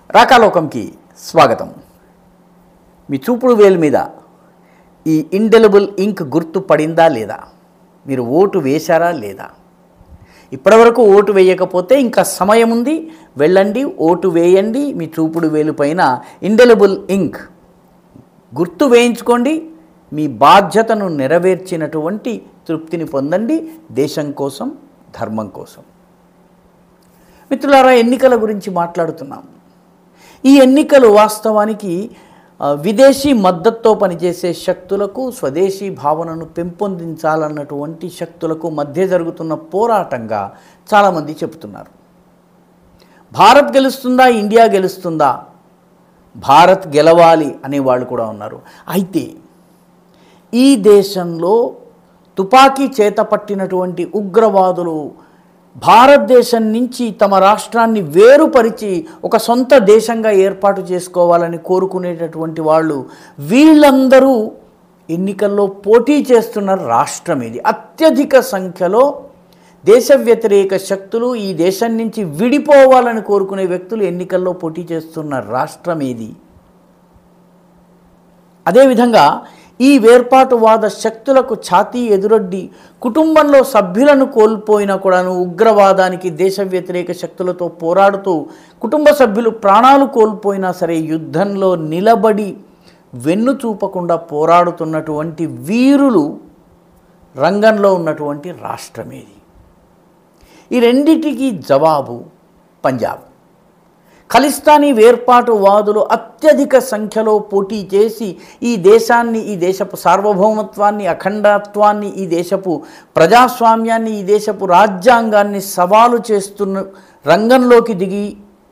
రాకాలోకంకి స్వాగతం మీ చూపుడు వేలు మీద ఈ ఇండెలబుల్ ఇంక్ గుర్తు పడిందా లేదా మీరు ఓటు వేశారా లేదా ఇప్పటివరకు ఓటు వేయకపోతే ఇంకా సమయం ఉంది వెళ్ళండి ఓటు వేయండి మీ చూపుడు వేలు పైన ఇండెలబుల్ ఇంక్ గుర్తు వేయించుకోండి మీ బాధ్యతను నెరవేర్చినటువంటి తృప్తిని పొందండి దేశం కోసం ధర్మం కోసం మిత్రులారా ఎన్నికల గురించి మాట్లాడుతున్నాం ఈ ఎన్నికలు వాస్తవానికి ఆ, విదేశీ మద్దతుతో పనిచేసే శక్తులకు స్వదేశీ భావనను పెంపొందించాలన్నటువంటి శక్తులకు మధ్య జరుగుతున్న పోరాటంగా చాలామంది చెబుతున్నారు భారత్ గెలుస్తుందా ఇండియా గెలుస్తుందా భారత్ గెలవాలి అనేవాళ్ళు కూడా ఉన్నారు అయితే ఈ దేశంలో తుపాకీ చేత పట్టినటువంటి ఉగ్రవాదులు భారతదేశం నుంచి తమ రాష్ట్రాన్ని వేరుపరిచి ఒక సొంత దేశంగా ఏర్పాటు చేసుకోవాలని కోరుకునేటటువంటి వాళ్ళు వీళ్ళందరూ ఎన్నికల్లో పోటీ చేస్తున్న రాష్ట్రం ఇది అత్యధిక సంఖ్యలో దేశ వ్యతిరేక శక్తులు ఈ దేశం నుంచి విడిపోవాలని కోరుకునే వ్యక్తులు ఎన్నికల్లో పోటీ చేస్తున్న రాష్ట్రం ఏది అదేవిధంగా ఈ వేర్పాటువాద శక్తులకు ఛాతీ ఎదురొడ్డి కుటుంబంలో సభ్యులను కోల్పోయినా కూడాను ఉగ్రవాదానికి దేశ వ్యతిరేక శక్తులతో పోరాడుతూ కుటుంబ సభ్యులు ప్రాణాలు కోల్పోయినా సరే యుద్ధంలో నిలబడి వెన్ను చూపకుండా పోరాడుతున్నటువంటి వీరులు రంగంలో ఉన్నటువంటి రాష్ట్రమేది ఈ రెండిటికి జవాబు పంజాబ్ ఖలిస్తానీ వేర్పాటువాదులు అత్యధిక సంఖ్యలో పోటీ చేసి ఈ దేశాన్ని ఈ దేశపు సార్వభౌమత్వాన్ని అఖండత్వాన్ని ఈ దేశపు ప్రజాస్వామ్యాన్ని ఈ దేశపు రాజ్యాంగాన్ని సవాలు చేస్తున్న రంగంలోకి దిగి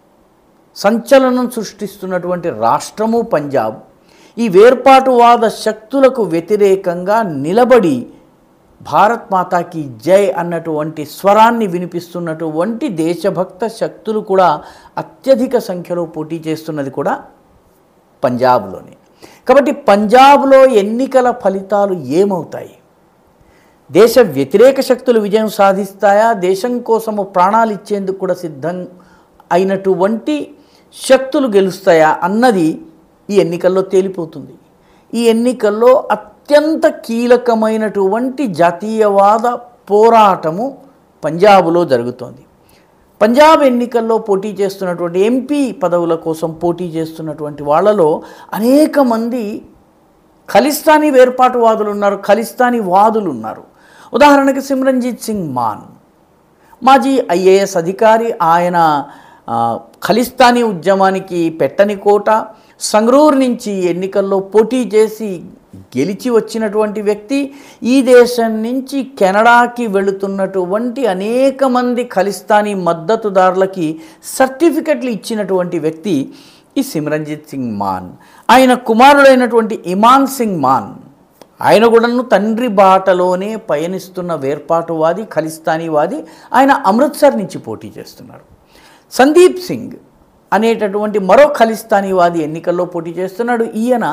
సంచలనం సృష్టిస్తున్నటువంటి రాష్ట్రము పంజాబ్ ఈ వేర్పాటువాద శక్తులకు వ్యతిరేకంగా నిలబడి భారత్ మాతాకి జై అన్నటువంటి స్వరాన్ని వినిపిస్తున్నటువంటి దేశభక్త శక్తులు కూడా అత్యధిక సంఖ్యలో పోటీ చేస్తున్నది కూడా పంజాబ్లోనే కాబట్టి పంజాబ్లో ఎన్నికల ఫలితాలు ఏమవుతాయి దేశ వ్యతిరేక శక్తులు విజయం సాధిస్తాయా దేశం కోసము ప్రాణాలు ఇచ్చేందుకు కూడా సిద్ధం అయినటువంటి శక్తులు గెలుస్తాయా అన్నది ఈ ఎన్నికల్లో తేలిపోతుంది ఈ ఎన్నికల్లో అత్యంత కీలకమైనటువంటి జాతీయవాద పోరాటము పంజాబ్లో జరుగుతోంది పంజాబ్ ఎన్నికల్లో పోటీ చేస్తున్నటువంటి ఎంపీ పదవుల కోసం పోటీ చేస్తున్నటువంటి వాళ్ళలో అనేక మంది ఖలిస్తానీ వేర్పాటువాదులు ఉన్నారు ఖలిస్తానీ వాదులు ఉన్నారు ఉదాహరణకి సిమ్రంజిత్ సింగ్ మాన్ మాజీ ఐఏఎస్ అధికారి ఆయన ఆ, ఖలిస్తానీ ఉద్యమానికి పెట్టని కోట సంగ్రూర్ నుంచి ఎన్నికల్లో పోటీ చేసి గెలిచి వచ్చినటువంటి వ్యక్తి ఈ దేశం నుంచి కెనడాకి వెళుతున్నటువంటి అనేక మంది ఖలిస్తానీ మద్దతుదారులకి సర్టిఫికెట్లు ఇచ్చినటువంటి వ్యక్తి ఈ సిమ్రంజిత్ సింగ్ మాన్ ఆయన కుమారుడైనటువంటి ఇమాన్ సింగ్ మాన్ ఆయన కూడాను తండ్రి బాటలోనే పయనిస్తున్న వేర్పాటువాది ఖలిస్తానీవాది ఆయన అమృత్సర్ నుంచి పోటీ చేస్తున్నారు సందీప్ సింగ్ అనేటటువంటి మరో ఖలిస్తానీవాది ఎన్నికల్లో పోటీ చేస్తున్నాడు ఈయన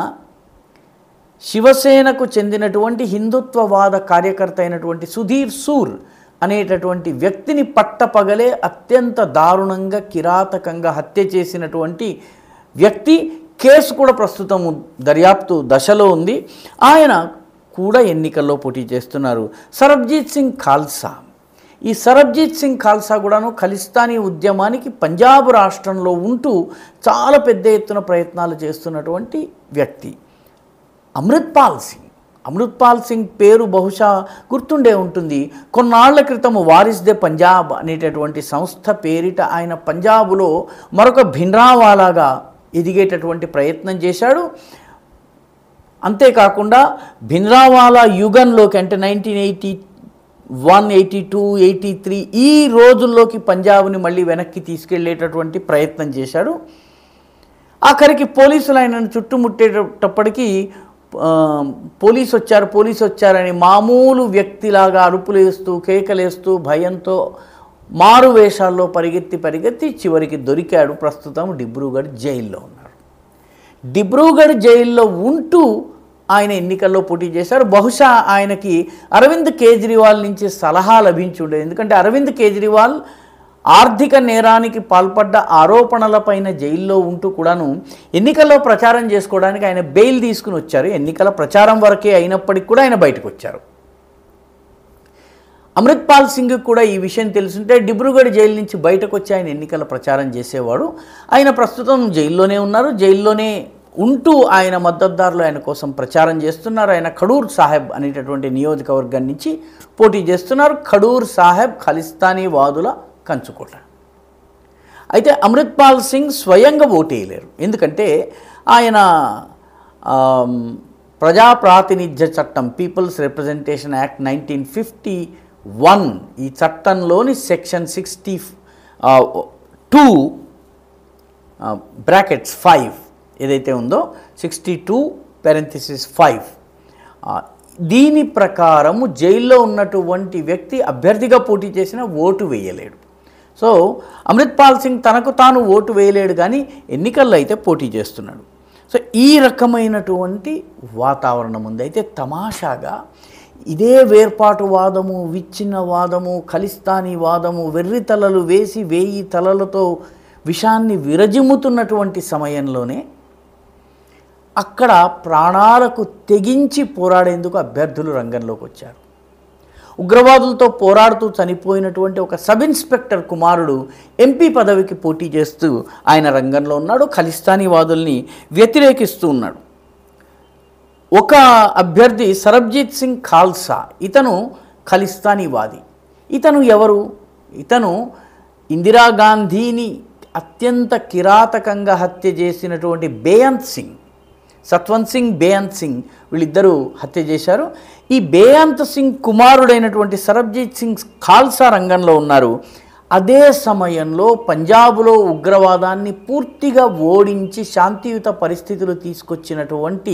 శివసేనకు చెందినటువంటి హిందుత్వవాద కార్యకర్త అయినటువంటి సుధీర్ సూర్ అనేటటువంటి వ్యక్తిని పట్టపగలే అత్యంత దారుణంగా కిరాతకంగా హత్య చేసినటువంటి వ్యక్తి కేసు కూడా ప్రస్తుతం దర్యాప్తు దశలో ఉంది ఆయన కూడా ఎన్నికల్లో పోటీ చేస్తున్నారు సరబ్జీత్ సింగ్ ఖాల్సా ఈ సరబ్జీత్ సింగ్ ఖాల్సా కూడాను ఖలిస్తానీ ఉద్యమానికి పంజాబ్ రాష్ట్రంలో ఉంటూ చాలా పెద్ద ఎత్తున ప్రయత్నాలు చేస్తున్నటువంటి వ్యక్తి అమృత్పాల్ సింగ్ అమృత్పాల్ సింగ్ పేరు బహుశా గుర్తుండే ఉంటుంది కొన్నాళ్ల క్రితం వారిస్ దే పంజాబ్ అనేటటువంటి సంస్థ పేరిట ఆయన పంజాబులో మరొక భిన్రావాలాగా ఎదిగేటటువంటి ప్రయత్నం చేశాడు అంతేకాకుండా భిన్రావాలా యుగంలోకి అంటే nineteen eighty one eighty two eighty three ఈ రోజుల్లోకి పంజాబ్ని మళ్ళీ వెనక్కి తీసుకెళ్లేటటువంటి ప్రయత్నం చేశాడు ఆఖరికి పోలీసులు ఆయనను చుట్టుముట్టేటప్పటికీ ఆ, పోలీసు వచ్చారు పోలీసు వచ్చారని మామూలు వ్యక్తిలాగా అరుపులు వేస్తూ కేకలేస్తూ భయంతో మారు వేషాల్లో పరిగెత్తి పరిగెత్తి చివరికి దొరికాడు ప్రస్తుతం డిబ్రూగఢ్ జైల్లో ఉన్నాడు డిబ్రూగఢ్ జైల్లో ఉంటూ ఆయన ఎన్నికల్లో పోటీ చేశారు బహుశా ఆయనకి అరవింద్ కేజ్రీవాల్ నుంచి సలహా లభించి ఉండేది ఎందుకంటే అరవింద్ కేజ్రీవాల్ ఆర్థిక నేరానికి పాల్పడ్డ ఆరోపణలపైన జైల్లో ఉంటూ కూడాను ఎన్నికల్లో ప్రచారం చేసుకోవడానికి ఆయన బెయిల్ తీసుకుని వచ్చారు ఎన్నికల ప్రచారం వరకే అయినప్పటికీ కూడా ఆయన బయటకు వచ్చారు అమృత్పాల్ సింగ్ కూడా ఈ విషయం తెలుసుంటే డిబ్రూగఢ్ జైలు నుంచి బయటకు వచ్చి ఆయన ఎన్నికల ప్రచారం చేసేవాడు ఆయన ప్రస్తుతం జైల్లోనే ఉన్నారు జైల్లోనే ఉంటూ ఆయన మద్దతుదారులు ఆయన కోసం ప్రచారం చేస్తున్నారు ఆయన ఖడూర్ సాహెబ్ అనేటటువంటి నియోజకవర్గం నుంచి పోటీ చేస్తున్నారు ఖడూర్ సాహెబ్ ఖలిస్తానీ వాదుల కంచుకోట అయితే అమృత్పాల్ సింగ్ స్వయంగా ఓటేయలేరు ఎందుకంటే ఆయన ఆమ్, ప్రజాప్రాతినిధ్య చట్టం people's representation act nineteen fifty one ఈ చట్టంలోని section sixty two brackets five ఏదైతే ఉందో సిక్స్టీ టూ పెరెంథిసిస్ ఫైవ్ దీని ప్రకారము జైల్లో ఉన్నటువంటి వ్యక్తి అభ్యర్థిగా పోటీ చేసిన ఓటు వేయలేడు సో అమృత్పాల్ సింగ్ తనకు తాను ఓటు వేయలేడు కానీ ఎన్నికల్లో అయితే పోటీ చేస్తున్నాడు సో ఈ రకమైనటువంటి వాతావరణం ఉంది అయితే తమాషాగా ఇదే వేర్పాటు వాదము విచ్ఛిన్న వాదము ఖలిస్తానీ వాదము వెర్రి తలలు వేసి వేయి తలలతో విషాన్ని విరజిమ్ముతున్నటువంటి సమయంలోనే అక్కడ ప్రాణాలకు తెగించి పోరాడేందుకు అభ్యర్థులు రంగంలోకి వచ్చారు ఉగ్రవాదులతో పోరాడుతూ చనిపోయినటువంటి ఒక సబ్ ఇన్స్పెక్టర్ కుమారుడు ఎంపీ పదవికి పోటీ చేస్తూ ఆయన రంగంలో ఉన్నాడు ఖలిస్తానీ వాదుల్ని వ్యతిరేకిస్తూ ఉన్నాడు ఒక అభ్యర్థి సరబ్జీత్ సింగ్ ఖాల్సా ఇతను ఖలిస్తానీవాది ఇతను ఎవరు ఇతను ఇందిరాగాంధీని అత్యంత కిరాతకంగా హత్య చేసినటువంటి బేయంత్ సింగ్ సత్వంత్ సింగ్ బేయంత్ సింగ్ వీళ్ళిద్దరూ హత్య చేశారు ఈ బేయంత్ సింగ్ కుమారుడైనటువంటి సరబ్జీత్ సింగ్ ఖాల్సా రంగంలో ఉన్నారు అదే సమయంలో పంజాబ్లో ఉగ్రవాదాన్ని పూర్తిగా ఓడించి శాంతియుత పరిస్థితులు తీసుకొచ్చినటువంటి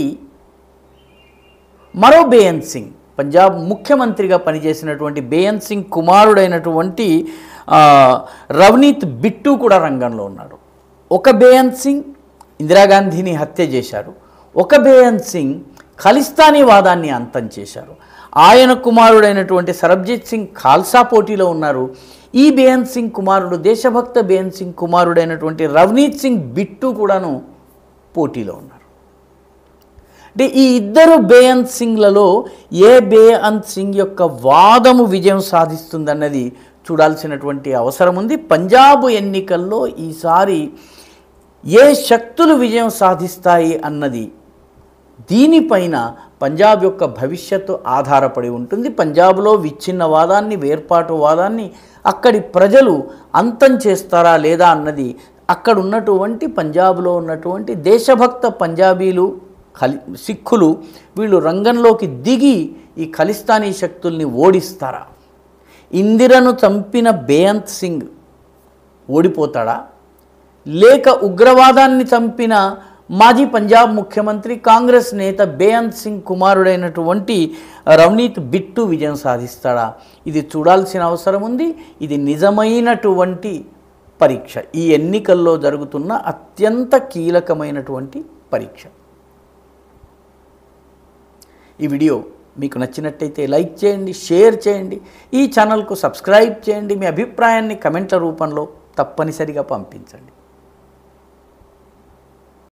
మరో బేయన్ సింగ్ పంజాబ్ ముఖ్యమంత్రిగా పనిచేసినటువంటి బేయన్ సింగ్ కుమారుడైనటువంటి ఆ, రవనీత్ బిట్టు కూడా రంగంలో ఉన్నాడు ఒక బేయన్ సింగ్ ఇందిరాగాంధీని హత్య చేశారు ఒక బేయన్ సింగ్ ఖలిస్తానీ వాదాన్ని అంతం చేశారు ఆయన కుమారుడైనటువంటి సరబ్జీత్ సింగ్ ఖాల్సా పోటీలో ఉన్నారు ఈ బేయన్ సింగ్ కుమారుడు దేశభక్త బేయన్ సింగ్ కుమారుడైనటువంటి రవనీత్ సింగ్ బిట్టు కూడాను పోటీలో ఉన్నారు అంటే ఈ ఇద్దరు బేయంత్ సింగ్లలో ఏ బేయంత్ సింగ్ యొక్క వాదము విజయం సాధిస్తుందన్నది చూడాల్సినటువంటి అవసరం ఉంది పంజాబ్ ఎన్నికల్లో ఈసారి ఏ శక్తులు విజయం సాధిస్తాయి అన్నది దీనిపైన పంజాబ్ యొక్క భవిష్యత్తు ఆధారపడి ఉంటుంది పంజాబ్లో విచ్ఛిన్నవాదాన్ని వేర్పాటువాదాన్ని అక్కడి ప్రజలు అంతం చేస్తారా లేదా అన్నది అక్కడ ఉన్నటువంటి పంజాబ్లో ఉన్నటువంటి దేశభక్త పంజాబీలు ఖలి సిక్కులు వీళ్ళు రంగంలోకి దిగి ఈ ఖలిస్తానీ శక్తుల్ని ఓడిస్తారా ఇందిరను చంపిన బేయంత్ సింగ్ ఓడిపోతాడా లేక ఉగ్రవాదాన్ని చంపిన మాజీ పంజాబ్ ముఖ్యమంత్రి కాంగ్రెస్ నేత బేయంత్ సింగ్ కుమారుడైనటువంటి రవనీత్ బిట్టు విజయం సాధిస్తాడా ఇది చూడాల్సిన అవసరం ఉంది ఇది నిజమైనటువంటి పరీక్ష ఈ ఎన్నికల్లో జరుగుతున్న అత్యంత కీలకమైనటువంటి పరీక్ష ఈ వీడియో మీకు నచ్చినట్టయితే లైక్ చేయండి షేర్ చేయండి ఈ ఛానల్కు సబ్స్క్రైబ్ చేయండి మీ అభిప్రాయాన్ని కమెంట్ల రూపంలో తప్పనిసరిగా పంపించండి